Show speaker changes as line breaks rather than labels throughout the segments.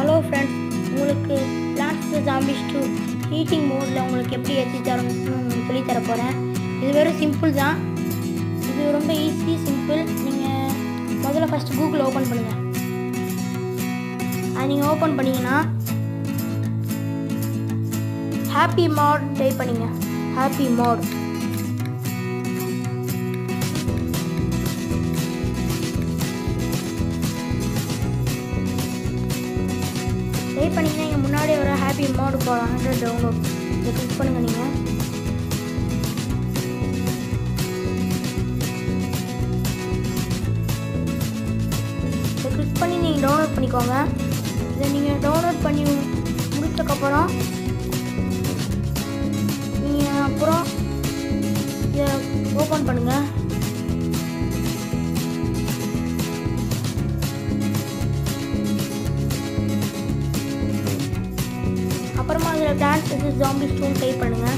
hello friends உங்களுக்கு plants zombies two heating மோடில் உங்களுக்கு எப்படி ஏற்றி தரணும்னு உங்களுக்கு சொல்லித் தர போகிறேன் இது வெறும் சிம்பிள் தான் இது ரொம்ப ஈஸி சிம்பிள் நீங்கள் முதல்ல ஃபஸ்ட்டு கூகுள் ஓப்பன் பண்ணுங்கள் அது நீங்கள் ஓப்பன் பண்ணிங்கன்னா ஹாப்பி மாட் டைப் பண்ணிங்க ஹாப்பி மாட் டைப் பண்ணிங்கன்னா இங்கே முன்னாடி ஒரு ஹாப்பி மோடு போகலாம் ஹண்ட்ரட் டவுன்லோட் இதை கிளிக் பண்ணுங்கள் நீங்கள் இதை கிளிக் பண்ணி நீங்கள் டவுன்லோட் பண்ணிக்கோங்க இதை நீங்கள் டவுன்லோட் பண்ணி முடிச்சதுக்கப்புறம் நீங்கள் அப்புறம் இதை ஓப்பன் பண்ணுங்கள் அப்புறமா அதில் டான்ஸ் இது ஜாம்பி ஸ்டோன் டைப் பண்ணுங்கள்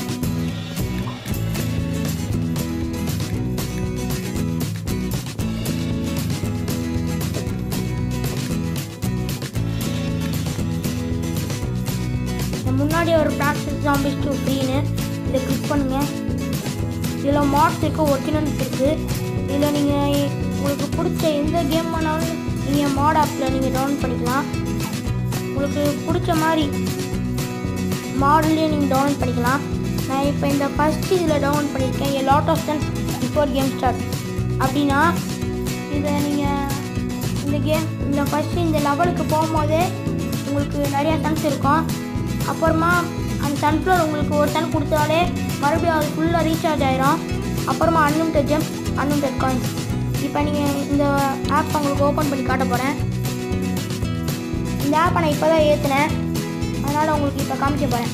முன்னாடி ஒரு ப்ராக்டிஸ் ஜாம்பிஸ் டூ ஃப்ரீன்னு இதை கிளிக் பண்ணுங்கள் இதில் மாட்ஸ் இருக்குது ஒரிஜினல்ஸ் இருக்குது இதில் நீங்கள் உங்களுக்கு பிடிச்ச எந்த கேம் வேணாலும் நீங்கள் மாட் ஆப்பில் நீங்கள் டவுன்லோட் பண்ணிக்கலாம் உங்களுக்கு பிடிச்ச மாதிரி மாடல்லே நீங்கள் டவுன்லோட் பண்ணிக்கலாம் நான் இப்போ இந்த ஃபஸ்ட்டு இதில் டவுன்லோட் பண்ணியிருக்கேன் a lot of sense before game start அப்படின்னா இதை நீங்கள் இந்த கேம் இந்த ஃபஸ்ட்டு இந்த லெவலுக்கு போகும்போதே உங்களுக்கு நிறையா சன்ஸ் இருக்கும் அப்புறமா அந்த சன்ஃப்ளவர் உங்களுக்கு ஒரு சன் கொடுத்தாலே மறுபடியும் அது ஃபுல்லாக ரீசார்ஜ் ஆயிரும் அப்புறமா அன்லிமிட்டட் ஜெம்ஸ் அன்லிமிட்டட் காயின்ஸ் இப்போ நீங்கள் இந்த ஆப் உங்களுக்கு ஓப்பன் பண்ணி காட்ட போகிறேன் இந்த ஆப்பை நான் இப்போ தான் ஏற்றினேன் அதனால் உங்களுக்கு இப்போ காமிக்க போகிறேன்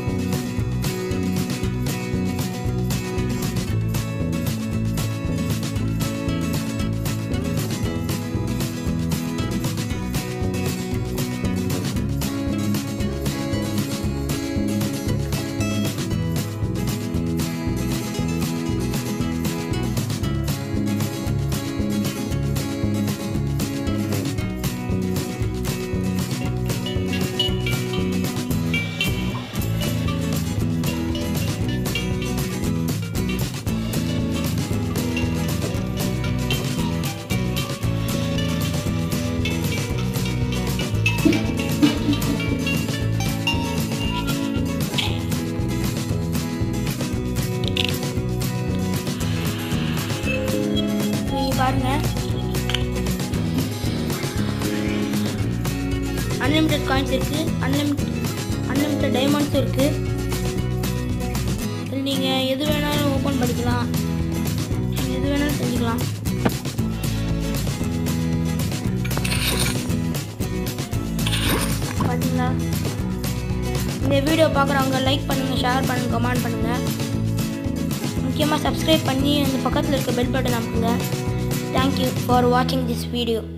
நீங்கள் பாருங்கள் அன்லிமிட்டட் காயின்ஸ் இருக்குது அன்லிமிட் அன்லிமிட்டட் டைமண்ட்ஸும் இருக்குது இதில் நீங்கள் எது வேணாலும் ஓப்பன் பண்ணிக்கலாம் நீங்கள் எது வேணாலும் செஞ்சுக்கலாம் பார்த்தீங்களா இந்த வீடியோ பார்க்குறவங்க லைக் பண்ணுங்கள் ஷேர் பண்ணுங்கள் கமெண்ட் பண்ணுங்கள் முக்கியமாக சப்ஸ்கிரைப் பண்ணி அந்த பக்கத்தில் இருக்க பெல் பட்டன் அமுக்குங்க தேங்க்யூ ஃபார் வாட்சிங் திஸ் வீடியோ